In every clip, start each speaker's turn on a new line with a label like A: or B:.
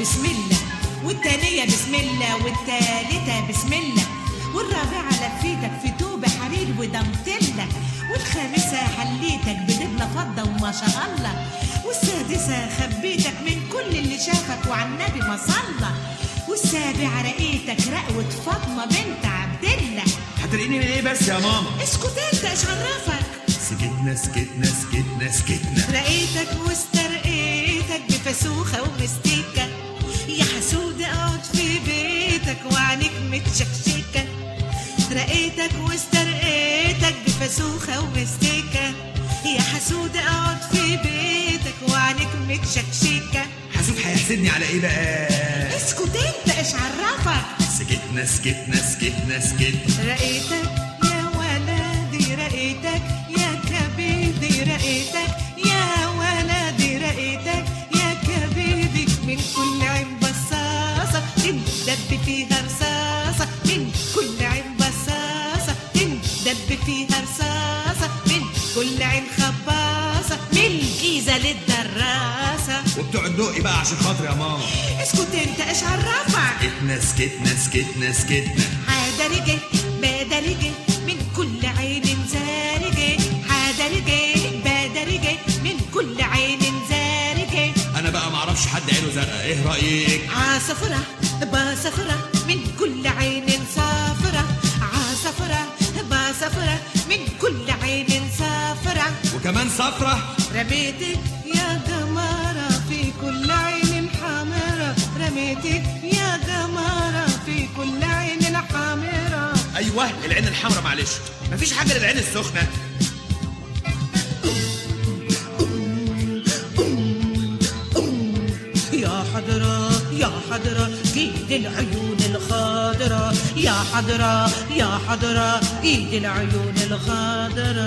A: بسم الله والتانية بسم الله والتالتة بسم الله والرابعة لفيتك في توب حرير ودمتلة والخامسة حليتك بدبلة فضة وما شاء الله والسادسة خبيتك من كل اللي شافك وعن النبي ما صلى والسابعة رقيتك رقوة فاطمة بنت عبد الله
B: هترقيني من ايه بس يا ماما
A: اسكت انت ايش عرفك
B: سكتنا سكتنا سكتنا سكتنا
A: رقيتك واسترقيتك بفسوخة ومستيكة يا حسود اقعد في بيتك وعينيك متشكشكة رقيتك واسترقيتك بفسوخة ومستيكة يا حسود اقعد في بيتك وعينيك متشكشكة
B: حسود هيحسدني على ايه بقى
A: اسكت انت ايش عرفك
B: سكتنا سكتنا سكتنا سكتنا
A: رقيتك يا ولدي رقيتك يا كبيدي رقيتك يا ولدي رقيتك يا كبيدي من كل عين بصاصة تندب فيها رصاصة من كل عين بصاصة تندب فيها رصاصة من كل عين خباصة من الجيزة للدراسة
B: وبتوع الدقي بقى عشان خاطري يا ماما
A: اسكت انت ايش عرفك
B: سكتنا سكتنا سكتنا سكتنا
A: حادرجة بادرجة من كل عين زارجة حادرجة بادرجة من كل عين زارجة
B: انا بقى معرفش حد عينه زرقاء ايه رايك
A: عصفرة باصفرة من كل عين صافرة عصفرة باصفرة من كل عين صافرة
B: وكمان صفرة
A: رميتك يا جمارة في كل عين حمرة رميتك يا جمارة في كل عين حمرة
B: ايوه العين الحمراء معلش مفيش حاجه للعين السخنه
A: يا حضرة يا حضرة ايد العيون الخضرة يا حضرة يا حضرة ايد العيون الخضرة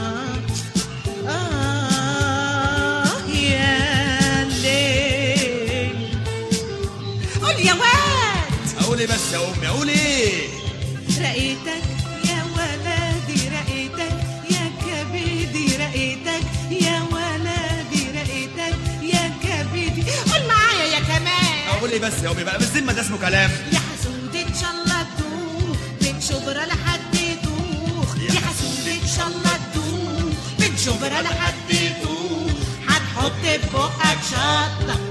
A: آه يا ليل قول يا واد
B: اقول ايه بس يا امي اقول ايه
A: رأيتك يا ولدي رأيتك يا كبيدي رأيتك يا ولدي رأيتك يا كبيدي قول معايا يا كمان
B: اقول ايه بس يا امي بقى بالذمه ده اسمه كلام
A: يا حسود ان شاء الله تدوخ من شبرا لحد يدوخ يا حسود ان شاء الله تدوخ من شبرا لحد يدوخ هنحط في بقك شطه